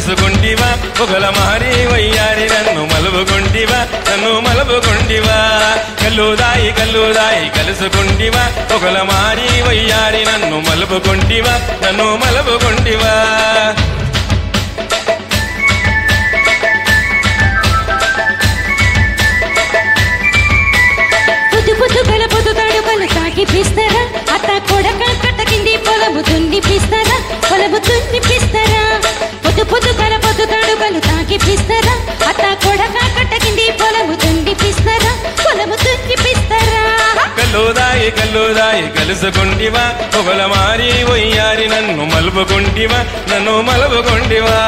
కలుసుకుంటివా ఒకల మారి వయ్యారి నన్ను మలుపుకుంటివా నన్ను మలుపుకుంటివా కల్లుదాయి కల్లుదాయి కలుసుకుంటివా ఒకల మారి వయ్యారి నన్ను మలుపుకుంటివా నన్ను మలుపుకుంటివా పొద్దు పొద్దు గల పొద్దు తడుకలు తాకిపిస్తారా అత్త కొడక కట్టకింది పొలము దున్నిపిస్తారా పొలము దున్నిపిస్తారా పొద్దు పొద్దు గల పొద్దు తడుకలు తాకిపిస్తారా అత్త కొడక కట్టకింది పొలము దున్నిపిస్తారా పొలము దున్నిపిస్తారా కల్లుదాయి కల్లుదాయి కలుసుకుంటివా ఒకల మారి వయ్యారి నన్ను మలుపుకుంటివా నన్ను మలుపుకుంటివా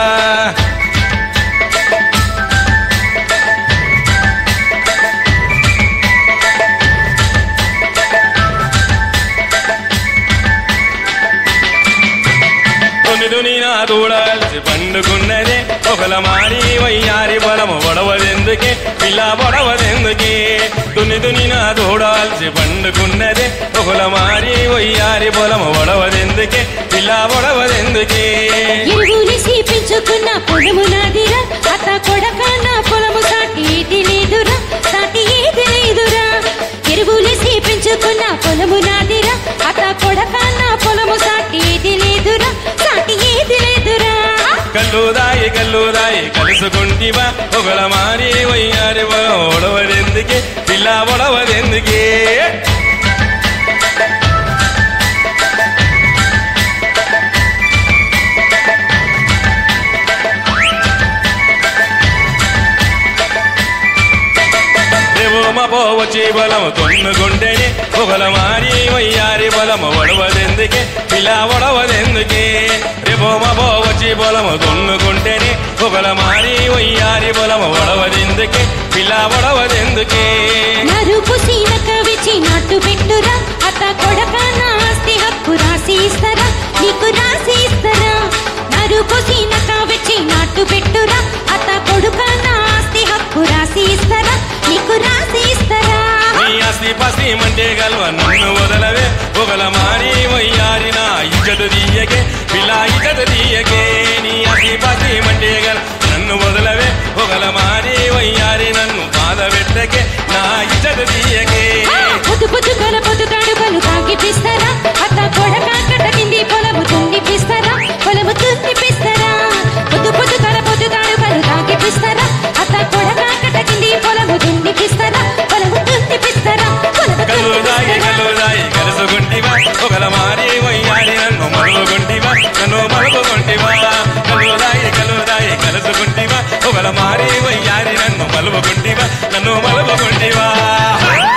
దుని దుని నా దూడాల్సి పండుకున్నదే ఒకల మారి వయ్యారి బలము బొడవదెందుకే పిల్ల బొడవదెందుకే దుని దుని నా దూడాల్సి పండుకున్నదే ఒకల మారి వయ్యారి బలము బొడవదెందుకే పిల్ల బొడవదెందుకే ఎరువుని సీపించుకున్న పొలము నాదిరా అత్త కొడక నా పొలము సాటి ఏది లేదురా సాటి ఏది లేదురా ఎరువులు సీపించుకున్న పొలము నాదిరా అత్త కొడక నా పొలము సాటి ఏది లేదురా సాటి ఏది లేదురా కల్లుదాయి కల్లుదాయి కలుసుకుంటివా ఒకల మారి వయ్యారి బలం ఒడవదెందుకే పిల్ల బొడవదెందుకే రేవోమ పోవచ్చి బలము తొన్నుకుంటేనే ఒకల మారి వయ్యారి బలము ఒడవదెందుకే ఇలా ఒడవదెందుకే రేవోమ పోవచ్చి బలము తొన్నుకుంటేనే ఒకల మారి వయ్యారి బలము ఒడవదెందుకే ఇలా ఒడవదెందుకే నరుపు సీనక విచి నాటు పెట్టురా అత్త కొడక నా ఆస్తి హక్కు రాసి ఇస్తారా నీకు రాసి ఇస్తారా నరుపు సీనక విచి నాటు పెట్టురా అత్త కొడుక నా ఆస్తి హక్కు రాసి ఇస్తారా నీకు రాసి ఇస్తారా నీ ఆస్తి పాస్తి మంటే గల్వ నన్ను వదలవే ఒకల మారి వయ్యారి నా ఇజ్జత తీయకే పిల్ల ఇజ్జత తీయకే నీ ఆస్తి పాస్తి మంటే గల్ నన్ను వదలవే ఒకల మారి వయ్యారి నన్ను బాధ పెట్టకే నా ఇజ్జత తీయకే పొద్దు పొద్దు గల పొద్దు తడుకలు తాగిపిస్తారా అత్త కొడక కట్టకింది పొలము తుండిపిస్తారా పొలము తుండిపిస్తారా పొద్దు పొద్దు గల పొద్దు తడుకలు తాగిపిస్తారా అత్త కొడక కట్టకింది పొలము తుండిపిస్తారా పొలము తుండిపిస్తారా పొలము కల్లు దాగి తుండిపిస్తారా కల్లు దాగి కలుసుకుంటివా ఒకల మారి వయ్యారి నన్ను మలుగుకుంటివా నన్ను మలుగుకుంటివా కల్లు దాగి కల్లు దాగి కలుసుకుంటివా ఒకల మారి వయ్యారి నన్ను మలుగుకుంటివా నన్ను మలుగుకుంటివా